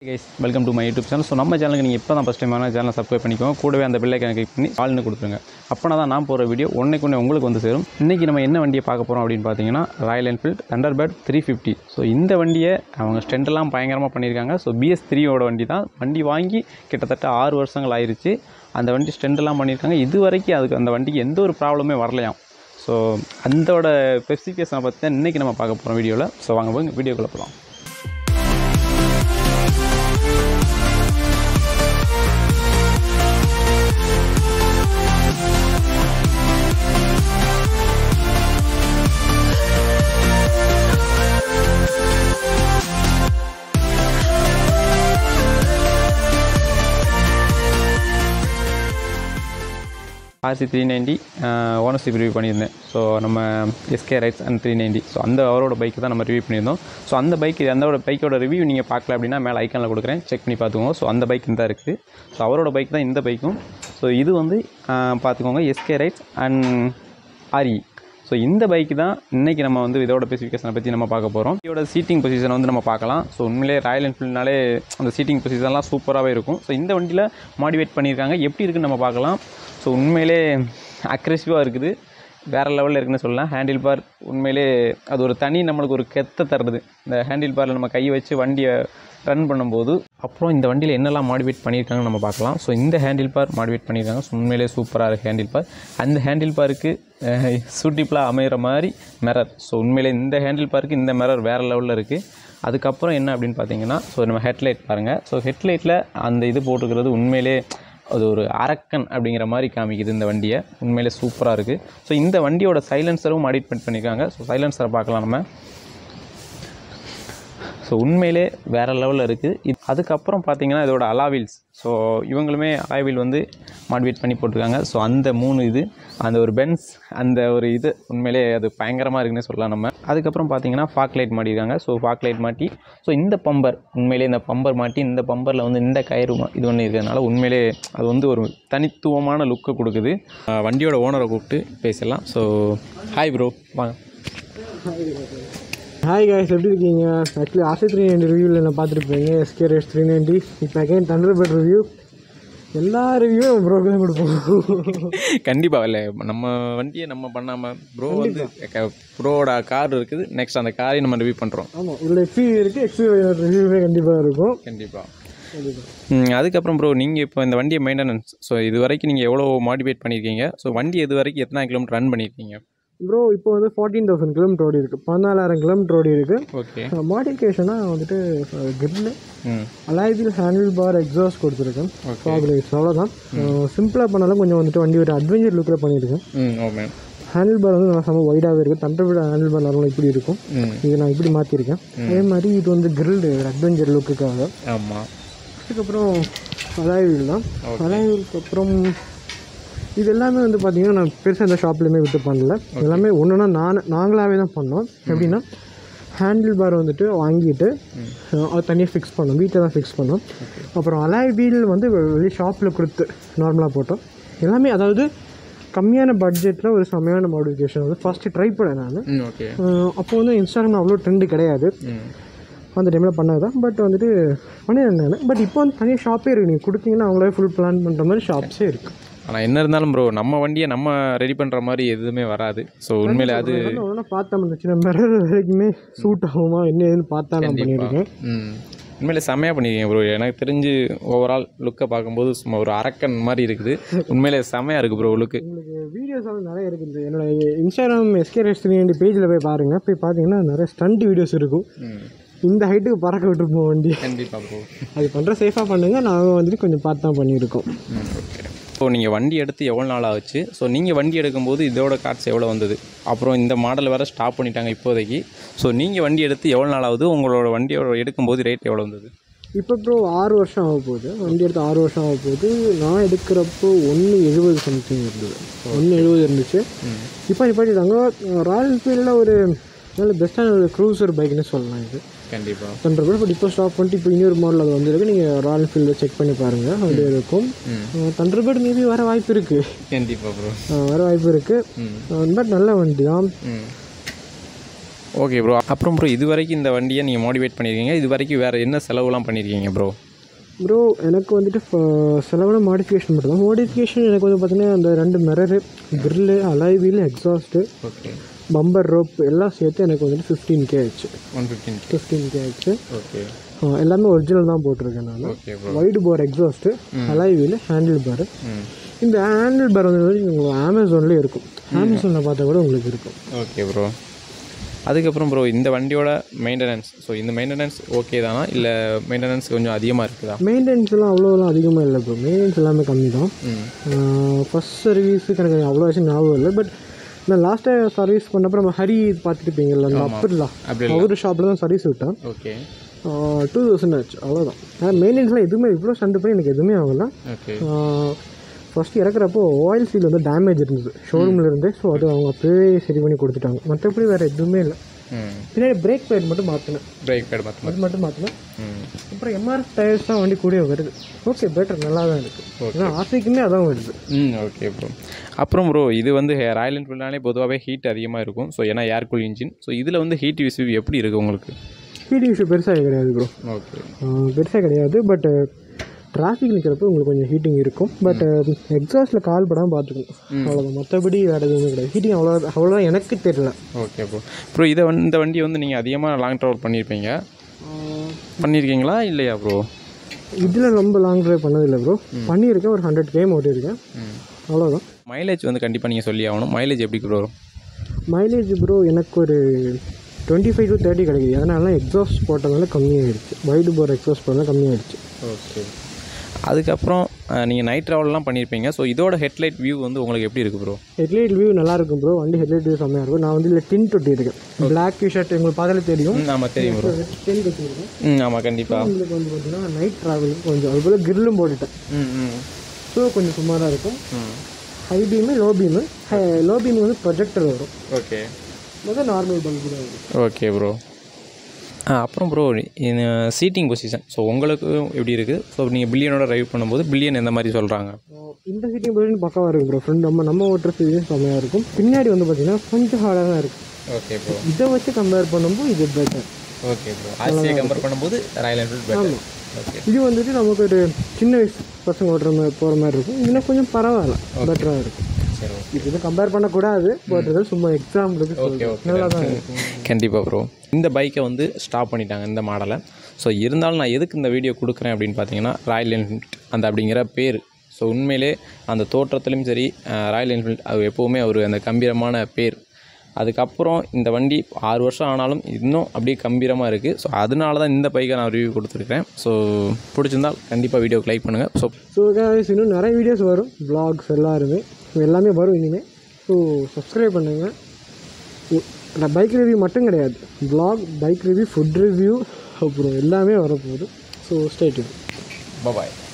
Guys welcome to my YouTube channel so நம்ம சேனலுக்கு நீங்கள் இப்போ தான் ஃபஸ்ட் டைம் சேனல் சப்ஸ்கிரைப் பண்ணிக்கோங்க கூடவே அந்த பெல்லைக்கனை கிளிக் பண்ணி ஆள்னு கொடுத்துருங்க அப்போனா தான் நான் போகிற வீடியோ ஒன்றைக்கு ஒன்று உங்களுக்கு வந்து சேரும் இன்றைக்கி நம்ம என்ன வண்டியை பார்க்க போகிறோம் அப்படின்னு பார்த்தீங்கன்னா Royal Enfield Thunderbird three fifty so இந்த வண்டியை அவங்க ஸ்டெண்டெல்லாம் பயங்கரமாக பண்ணியிருக்காங்க ஸோ பிஎஸ் த்ரீயோட வண்டி தான் வண்டி வாங்கி கிட்டத்தட்ட ஆறு வருஷங்கள் ஆயிருச்சு அந்த வண்டி ஸ்டெண்டெல்லாம் பண்ணியிருக்காங்க இது வரைக்கும் அதுக்கு அந்த வண்டிக்கு எந்த ஒரு ப்ராப்ளமே வரலையாம் ஸோ அந்தோட ஸ்பெசிஃபிகேஷனை பற்றி தான் இன்றைக்கி நம்ம பார்க்க போகிறோம் வீடியோவில் ஸோ வாங்க போய் வீடியோக்குள்ளே போகலாம் RC three ninety ownership review பண்ணியிருந்தேன் ஸோ நம்ம SK rides and three ninety so அந்த அவரோட பைக்கு தான் நம்ம ரிவ்யூ பண்ணியிருந்தோம் ஸோ அந்த பைக் அந்த பைக்கோட ரிவ்யூ நீங்கள் பார்க்கல அப்படின்னா மேலே ஐக்கானில் கொடுக்குறேன் செக் பண்ணி பார்த்துக்கோங்க ஸோ அந்த பைக் தான் இருக்குது ஸோ அவரோட பைக் தான் இந்த பைக்கும் ஸோ இது வந்து ஆஹ், பார்த்துக்கோங்க SK rides and RE so இந்த பைக் தான் இன்றைக்கி நம்ம வந்து இதோட ஸ்பெசிஃபிகேஷனை பற்றி நம்ம பார்க்க போகிறோம் இதோட சீட்டிங் பொசிஷனை வந்து நம்ம பார்க்கலாம் ஸோ உண்மையிலே ராயல் என்ஃபீல்ட்னாலே அந்த சீட்டிங் பொசிஷன்லாம் சூப்பராகவே இருக்கும் ஸோ இந்த வண்டியில் மாடிவேட் பண்ணியிருக்காங்க எப்படி இருக்குன்னு நம்ம பார்க்கலாம் ஸோ உண்மையிலே அக்ரெசிவாக இருக்குது வேறு லெவலில் இருக்குன்னு சொல்லலாம் ஹேண்டில் பார் உண்மையிலே அது ஒரு தனி நம்மளுக்கு ஒரு கெத்தை தருது இந்த ஹேண்டில் பாரில் நம்ம கை வச்சு வண்டியை ரன் பண்ணும்போது அப்புறம் இந்த வண்டியில் என்னெல்லாம் மாடிவேட் பண்ணியிருக்காங்கன்னு நம்ம பார்க்கலாம் ஸோ இந்த ஹேண்டில் பார் மாடிவேட் பண்ணியிருக்காங்க ஸோ உண்மையிலே சூப்பராக இருக்குது ஹேண்டில் பார் அந்த ஹேண்டில் பாருக்கு சூட்டிப்ளாக அமைகிற மாதிரி மிரர் ஸோ உண்மையிலே இந்த ஹேண்டில் பாருக்கு இந்த மிரர் வேறு லெவலில் இருக்குது அதுக்கப்புறம் என்ன அப்படின்னு பார்த்தீங்கன்னா ஸோ நம்ம ஹெட்லைட் பாருங்கள் ஸோ ஹெட்லைட்டில் அந்த இது போட்டுக்கிறது உண்மையிலே அது ஒரு அரக்கன் அப்படிங்கிற மாதிரி காமிக்குது இந்த வண்டியை உண்மையிலே சூப்பராக இருக்குது ஸோ இந்த வண்டியோட சைலன்சரும் மாடிஃபைட் பண்ணியிருக்காங்க ஸோ சைலன்சரை பார்க்கலாம் நம்ம ஸோ உண்மையிலே வேறு லெவலில் இருக்குது இது அதுக்கப்புறம் பார்த்தீங்கன்னா இதோட அலாவில்ஸ் ஸோ இவங்களுமே அலாவில் வந்து மாடிவேட் பண்ணி போட்டிருக்காங்க ஸோ அந்த மூணு இது அந்த ஒரு பென்ஸ் அந்த ஒரு இது உண்மையிலே அது பயங்கரமாக இருக்குன்னே சொல்லலாம் நம்ம அதுக்கப்புறம் பார்த்தீங்கன்னா ஃபாக் லைட் மாட்டியிருக்காங்க ஸோ ஃபாக் லைட் மாட்டி ஸோ இந்த பம்பர் உண்மையிலே இந்த பம்பர் மாட்டி இந்த பம்பரில் வந்து இந்த கயிறு மா- இது பண்ணி இருக்கிறதுனால உண்மையிலே அது வந்து ஒரு தனித்துவமான லுக்கை கொடுக்குது அஹ் வண்டியோட ஓனரை கூப்பிட்டு பேசலாம் ஸோ ஹாய் ப்ரோ வாங்க ஹாய் காய்ஸ் எப்படி இருக்கீங்க ஆக்சுவலி ஆசை த்ரீ நைன்டி ரிவ்யூவில் நான் பார்த்துருப்பீங்க எஸ்கே ரேஸ் த்ரீ நைன்டி இப்போ அகைன் தண்டர்பர்ட் ரிவ்யூ எல்லா ரிவ்யூவும் ப்ரோக்கு தான் கொடுப்போம் கண்டிப்பாக இல்லை நம்ம வண்டியை நம்ம பண்ணாமல் ப்ரோ வந்து ப்ரோவோட கார் இருக்குது நெக்ஸ்ட் அந்த காரையும் நம்ம ரிவ்யூ பண்ணுறோம் ஆமாம் இதில் எக்ஸி இருக்குது எக்ஸி ரிவ்யூவே கண்டிப்பாக இருக்கும் கண்டிப்பாக கண்டிப்பாக அதுக்கப்புறம் ப்ரோ நீங்கள் இப்போ இந்த வண்டியை மெயின்டெனன்ஸ் ஸோ இது வரைக்கும் நீங்கள் எவ்வளோ மாடிஃபைட் பண்ணியிருக்கீங்க ஸோ வண்டி இது வரைக்கும் எத்தனை கிலோமீட்டர் ரன் பண்ணியிருக்கீங்க ப்ரோ இப்போ வந்து ஃபார்ட்டீன் தௌசண்ட் கிலோமீட்டர் ஓடி இருக்குது பதினாலாயிரம் கிலோமீட்டர் ஓடி இருக்குது ஓகே மாடிஃபிகேஷனாக வந்துட்டு கிரில் ம் அலாய்வில் ஹேண்டில் பார் எக்ஸாஸ்ட் கொடுத்துருக்கேன் Okay. ஃபாக் லைட்ஸ் அவ்வளோதான் சிம்பிளாக பண்ணாலும் கொஞ்சம் வந்துட்டு வண்டி ஒரு அட்வென்ச்சர் லுக்கில் பண்ணியிருக்கேன் ம் ஓமே ஹேண்டில் பார் வந்து நல்லா செம்ம வைடாகவே இருக்குது தண்டர்பர்ட் ஹேண்டில் பார் நார்மலாக இப்படி இருக்கும் ம் இது நான் இப்படி மாற்றிருக்கேன் அதே மாதிரி இது வந்து கிரில்டு அட்வென்ச்சர் லுக்குக்காக ஆமாம் அதுக்கப்புறம் அலாய்வில் தான் அலாய்விலுக்கு அப்புறம் இது எல்லாமே வந்து பார்த்தீங்கன்னா நான் பெருசாக இந்த ஷாப்லேயுமே விட்டு பண்ணல எல்லாமே ஒன்றுனா நான் நாங்களாகவே தான் பண்ணோம் எப்படின்னா ஹேண்டில் பார் வந்துட்டு வாங்கிட்டு அஹ், அது தனியாக ஃபிக்ஸ் பண்ணோம் வீட்டில் தான் ஃபிக்ஸ் பண்ணோம் அப்புறம் அலாய் வீல் வந்து வெளியே ஷாப்பில் கொடுத்து நார்மலாக போட்டோம் எல்லாமே அதாவது கம்மியான பட்ஜெட்டில் ஒரு செம்மையான மாடிஃபிகேஷன் வந்து ஃபஸ்ட்டு ட்ரை பண்ணேன் நான் ம் ஓகே அப்போ வந்து இன்ஸ்டாகிராம் அவ்வளோ ட்ரெண்டு கிடையாது ம் அந்த டைமில் பண்ணது தான் பட் வந்துட்டு பண்ணியிருந்தேன் நான் பட் இப்போ வந்து தனியாக ஷாப்பே இருக்குது நீங்கள் கொடுத்தீங்கன்னா அவங்களே ஃபுல் பிளான் பண்ணுற மாதிரி ஷாப்ஸே இருக்குது ஆனால் என்ன இருந்தாலும் ப்ரோ நம்ம வண்டியை நம்ம ரெடி பண்ணுற மாதிரி எதுவுமே வராது ஸோ உண்மையிலே அது ஒன்றா பார்த்தா அந்த சின்ன மிரர் வரைக்குமே சூட் ஆகுமா என்ன ஏதுன்னு பார்த்தா நான் பண்ணியிருக்கேன் ம் உண்மையிலே செம்மையாக பண்ணியிருக்கீங்க ப்ரோ எனக்கு தெரிஞ்சு ஓவரால் லுக்கை பார்க்கும்போது சும்மா ஒரு அரக்கன் மாதிரி இருக்குது உண்மையிலே செம்மையாக இருக்குது ப்ரோ லுக்கு உங்களுக்கு வீடியோஸ் எல்லாம் நிறைய இருக்குது என்னோட இன்ஸ்டாகிராம் எஸ்கே ரெஸ்ட் பேஜில் போய் பாருங்கள் போய் பார்த்தீங்கன்னா நிறைய ஸ்டண்ட் வீடியோஸ் இருக்கும் ம் இந்த ஹைட்டுக்கு பறக்க விட்டுருப்போம் வண்டி கண்டிப்பாக ப்ரோ அது பண்ணுற சேஃபாக பண்ணுங்கள் நாங்கள் வந்துட்டு கொஞ்சம் பார்த்து தான் பண்ணியிருக்கோம் ம் ஓகே ஸோ நீங்கள் வண்டி எடுத்து எவ்வளோ நாள் ஆச்சு ஸோ நீங்கள் வண்டி எடுக்கும்போது இதோட கார்ட்ஸ் எவ்வளோ வந்தது அப்புறம் இந்த மாடல் வேறு ஸ்டாப் பண்ணிட்டாங்க இப்போதைக்கு ஸோ நீங்கள் வண்டி எடுத்து எவ்வளோ நாள் ஆகுது உங்களோட வண்டியோட எடுக்கும்போது ரேட் எவ்வளோ வந்தது இப்போ ப்ரோ ஆறு வருஷம் ஆக போகுது வண்டி எடுத்து ஆறு வருஷம் ஆக போகுது நான் எடுக்கிறப்போ ஒன்று எழுபது சம்திங் இருந்தது ஒன்று எழுபது இருந்துச்சு இப்போ நிப்பாட்டிட்டாங்க ராயல் என்ஃபீல்டில் ஒரு நல்ல பெஸ்ட்டான ஒரு க்ரூசர் பைக்னு சொல்லலாம் இது கண்டிப்பாக பண்ணுறப்ப பட் இப்போ ஸ்டாப் பண்ணிட்டு இப்போ இன்னொரு மாடல் அது வந்திருக்கு நீங்கள் ராயல் என்ஃபீல்டில் செக் பண்ணி பாருங்கள் அப்படியே இருக்கும் தண்டர்பர்ட் மேபி வர வாய்ப்பு இருக்குது கண்டிப்பாக ப்ரோ வர வாய்ப்பு இருக்குது பட் நல்ல வண்டி தான் ம் ஓகே ப்ரோ அப்புறம் ப்ரோ இது வரைக்கும் இந்த வண்டியை நீங்கள் மோட்டிவேட் பண்ணியிருக்கீங்க இது வரைக்கும் வேறு என்ன செலவுலாம் பண்ணியிருக்கீங்க ப்ரோ ப்ரோ எனக்கு வந்துட்டு ஃப- செலவான மாடிஃபிகேஷன் மட்டும் தான் மாடிஃபிகேஷன் எனக்கு வந்து பார்த்தீங்கன்னா அந்த ரெண்டு mirror grill alloy wheel exhaust okay bumper rope எல்லாம் சேர்த்து எனக்கு வந்துட்டு ஃபிஃப்டீன் கே ஆச்சு ஒன் ஃபிஃப்டீன் ஃபிஃப்டீன் கே ஆச்சு ஓகே ஆ, எல்லாமே ஒரிஜினல் தான் போட்டிருக்கேன் நான் okay bro wide bore exhaust alloy wheel handle bar ம் இந்த ஹேண்டில் பார் வந்து உங்களுக்கு அமேசான்லேயே இருக்கும் அமேசானில் பார்த்தா கூட உங்களுக்கு இருக்கும் ஓகே ப்ரோ அதுக்கப்புறம் ப்ரோ இந்த வண்டியோட மெயின்டெனன்ஸ் ஸோ இந்த மெயின்டெனன்ஸ் ஓகே தானா இல்லை மெயின்டெனன்ஸ் கொஞ்சம் அதிகமாக இருக்குதா மெயின்டெனன்ஸ் எல்லாம் அவ்வளோலாம் அதிகமாக இல்லை ப்ரோ மெயின்டெனன்ஸ் எல்லாமே கம்மி தான் ம் ஃபஸ்ட் சர்வீஸுக்கு எனக்கு அவ்வளோ விஷயம் ஞாபகம் இல்லை பட் நான் லாஸ்ட்டாக சர்வீஸ் பண்ணப்போ நம்ம ஹரி பார்த்துருப்பீங்கல்ல அந்த அப்பர்லா அப்படி அவர் ஷாப்பில் தான் சர்வீஸ் விட்டேன் ஓகே டூ தௌசண்ட் ஆச்சு அவ்வளோதான் நான் மெயின்டெனன்ஸ்லாம் எதுவுமே இவ்வளோ ஸ்டண்ட் பண்ணி எனக்கு எதுவுமே ஆகல ஓகே ஃபஸ்ட்டு இறக்குறப்போ ஆயில் சீல் வந்து டேமேஜ் இருந்தது ஷோரூமில் இருந்தே ஸோ அது அவங்க அப்போவே சரி பண்ணி கொடுத்துட்டாங்க மற்றபடி வேறு எதுவுமே இல்லை ம் பின்னாடி பிரேக் பேட் மட்டும் மாற்றினேன் பிரேக் பேட் மாற்ற அது மட்டும் மாற்றினேன் ம் அப்புறம் எம்ஆர்எஃப் டயர்ஸ் தான் வண்டி கூடயே வருது ஓகே பெட்டர் நல்லா தான் இருக்குது ஏன்னா ஆசைக்குமே அதான் வருது ம் ஓகே ப்ரோ அப்புறம் ப்ரோ இது வந்து ராயல் என்ஃபீல்ட்னாலே பொதுவாகவே ஹீட் அதிகமாக இருக்கும் ஸோ ஏன்னா ஏர் கூல் இன்ஜின் ஸோ இதில் வந்து ஹீட் விசிவ் எப்படி இருக்குது உங்களுக்கு ஹீட் இஷ்யூ பெருசாக கிடையாது ப்ரோ ஓகே பெருசாக கிடையாது பட் டிராஃபிக் நிற்கிறப்போ உங்களுக்கு கொஞ்சம் ஹீட்டிங் இருக்கும் பட் எக்ஸாஸ்ட்டில் கால் படாமல் பார்த்துக்கணும் அவ்வளோதான் மற்றபடி வேறு எதுவுமே கிடையாது ஹீட்டிங் அவ்வளோ அவ்வளோதான் எனக்கு தெரியல ஓகே ப்ரோ ப்ரோ இதை வந்து இந்த வண்டியை வந்து நீங்கள் அதிகமாக லாங் ட்ராவல் பண்ணியிருப்பீங்க பண்ணியிருக்கீங்களா இல்லையா ப்ரோ இதில் ரொம்ப லாங் ட்ரைவ் பண்ணதில்லை ப்ரோ பண்ணியிருக்கேன் ஒரு ஹண்ட்ரட் கேம் ஓட்டியிருக்கேன் அவ்வளோதான் மைலேஜ் வந்து கண்டிப்பாக நீங்கள் சொல்லி ஆகணும் மைலேஜ் எப்படி ப்ரோ மைலேஜ் ப்ரோ எனக்கு ஒரு டுவெண்ட்டி ஃபைவ் டு தேர்ட்டி கிடைக்குது அதனால எக்ஸாஸ்ட் போட்டதுனால கம்மியாகிடுச்சு வைடு போர் எக்ஸாஸ்ட் போட்டதால கம்மியாகிடுச்சு ஓகே அதுக்கப்புறம் நீங்கள் நைட் ட்ராவல்லாம் பண்ணியிருப்பீங்க ஸோ இதோட ஹெட்லைட் வியூ வந்து உங்களுக்கு எப்படி இருக்குது ப்ரோ ஹெட்லைட் வியூ நல்லா இருக்கும் ப்ரோ வண்டி ஹெட்லைட் வியூ செம்மையாக இருக்கும் நான் வந்து இதில் டின் தொட்டியிருக்கேன் பிளாக் டிஷர்ட் உங்களுக்கு பார்த்தாலே தெரியும் ம் ஆமாம் தெரியும் ப்ரோ டின் தொட்டியிருக்கேன் ம் ஆமாம் கண்டிப்பாக உங்களுக்கு வந்து பார்த்தீங்கன்னா நைட் ட்ராவலிங் கொஞ்சம் அது போல் கிரில்லும் போட்டுட்டேன் ம் ம் ஸோ கொஞ்சம் சுமாராக இருக்கும் ம் high beam low beam low beam வந்து ப்ரொஜெக்டர் வரும் ஓகே மொதல் நார்மல் பல்பு தான் வரும் ஓகே ப்ரோ ஆ அப்புறம் ப்ரோ சீட்டிங் பொசிஷன் ஸோ உங்களுக்கு எப்படி இருக்குது ஸோ நீங்கள் பில்லியனோட ட்ரைவ் பண்ணும்போது பில்லியன் எந்த மாதிரி சொல்கிறாங்க இந்த சீட்டிங் பொசிஷன் பக்கமாக இருக்கும் ப்ரோ ஃப்ரெண்ட் நம்ம நம்ம ஓட்டுற சீட்டிங் செம்மையாக இருக்கும் பின்னாடி வந்து பார்த்தீங்கன்னா கொஞ்சம் ஹார்டாக தான் இருக்கும் ஓகே ப்ரோ இதை வச்சு கம்பேர் பண்ணும்போது இது பெட்டர் ஓகே ப்ரோ ஆர்சியை கம்பேர் பண்ணும்போது ராயல் என்ஃபீல்ட் பெட்டர் ஓகே இது வந்துட்டு நமக்கு ஒரு சின்ன வயசு பசங்க ஓட்டுற மாதிரி போகிற மாதிரி இருக்கும் இன்னும் கொஞ்சம் பரவாயில்ல பெட்டராக இருக்கும் சரி இது இது கம்பேர் பண்ணக்கூடாது பட் இது சும்மா எக்ஸாம்பிளுக்கு ஓகே ஓகே நல்லா தான் இருக்கும் கண்டிப்பாக ப்ரோ இந்த பைக்கை வந்து ஸ்டாப் பண்ணிட்டாங்க இந்த மாடலை ஸோ இருந்தாலும் நான் எதுக்கு இந்த வீடியோ கொடுக்குறேன் அப்படின்னு பார்த்தீங்கன்னா ராயல் என்ஃபீல்ட் அந்த அப்படிங்கிற பேர் ஸோ உண்மையிலே அந்த தோற்றத்துலையும் சரி அஹ், ராயல் என்ஃபீல்ட் அது எப்போவுமே ஒரு அந்த கம்பீரமான பேர் அதுக்கப்புறம் இந்த வண்டி ஆறு வருஷம் ஆனாலும் இன்னும் அப்படியே கம்பீரமாக இருக்குது ஸோ அதனால தான் இந்த பைக்கை நான் ரிவ்யூ கொடுத்துருக்கேன் ஸோ பிடிச்சிருந்தால் கண்டிப்பாக வீடியோக்கு லைக் பண்ணுங்கள் ஸோ ஸோ guys இன்னும் நிறைய வீடியோஸ் வரும் vlogs எல்லாருமே எல்லாமே வரும் இனிமேல் ஸோ சப்ஸ்கிரைப் பண்ணுங்கள் நான் பைக் ரிவ்யூ மட்டும் கிடையாது vlog bike review food review அப்புறம் எல்லாமே வரப்போகுது ஸோ ஸ்டேட் பாய்